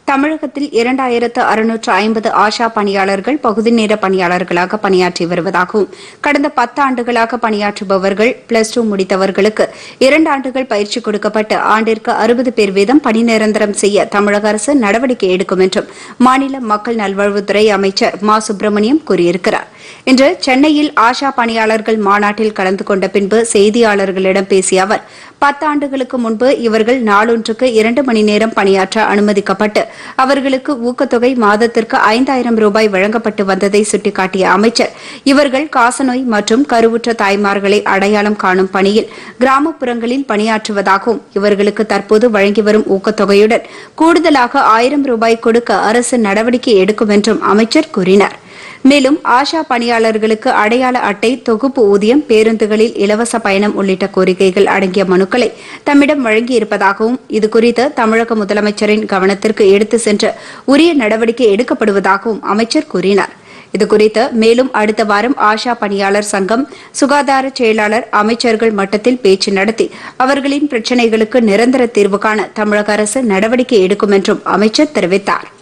தமிழகத்தில் இரண்டாயிரத்து அறுநூற்று ஐம்பது ஆஷா பணியாளர்கள் பகுதி நேர பணியாளர்களாக பணியாற்றி வருவதாகவும் கடந்த பத்து ஆண்டுகளாக பணியாற்றுபவர்கள் பிளஸ் டூ முடித்தவர்களுக்கு இரண்டு ஆண்டுகள் பயிற்சி கொடுக்கப்பட்டு ஆண்டிற்கு அறுபது பேர் வீதம் பணி நிரந்தரம் செய்ய தமிழக அரசு நடவடிக்கை எடுக்கும் என்றும் மாநில மக்கள் நல்வாழ்வுத்துறை அமைச்சர் மா சுப்பிரமணியம் கூறியிருக்கிறார் இன்று சென்னையில் ஆஷா பணியாளர்கள் மாநாட்டில் கலந்து கொண்ட பின்பு செய்தியாளர்களிடம் பேசிய அவர் பத்தாண்டுகளுக்கு முன்பு இவர்கள் நாளொன்றுக்கு இரண்டு மணி நேரம் பணியாற்ற அனுமதிக்கப்பட்டு அவர்களுக்கு ஊக்கத்தொகை மாதத்திற்கு ஐந்தாயிரம் ரூபாய் வழங்கப்பட்டு வந்ததை சுட்டிக்காட்டிய அமைச்சர் இவர்கள் காசநோய் மற்றும் கருவுற்ற தாய்மார்களை அடையாளம் காணும் பணியில் கிராமப்புறங்களில் பணியாற்றுவதாகவும் இவர்களுக்கு தற்போது வழங்கி வரும் ஊக்கத்தொகையுடன் கூடுதலாக ஆயிரம் ரூபாய் கொடுக்க அரசு நடவடிக்கை எடுக்கும் என்றும் அமைச்சர் கூறினார் மேலும் ஆஷா பணியாளர்களுக்கு அடையாள அட்டை தொகுப்பு ஊதியம் பேருந்துகளில் இலவச பயணம் உள்ளிட்ட கோரிக்கைகள் அடங்கிய மனுக்களை தம்மிடம் வழங்கியிருப்பதாகவும் இதுகுறித்து தமிழக முதலமைச்சரின் கவனத்திற்கு எடுத்து சென்று உரிய நடவடிக்கை எடுக்கப்படுவதாகவும் அமைச்சர் கூறினார் இதுகுறித்து மேலும் அடுத்த வாரம் ஆஷா பணியாளர் சங்கம் சுகாதார செயலாளர் அமைச்சர்கள் மட்டத்தில் பேச்சு நடத்தி அவர்களின் பிரச்சினைகளுக்கு நிரந்தர தீர்வு காண தமிழக அரசு நடவடிக்கை எடுக்கும் என்றும் அமைச்சர் தெரிவித்தாா்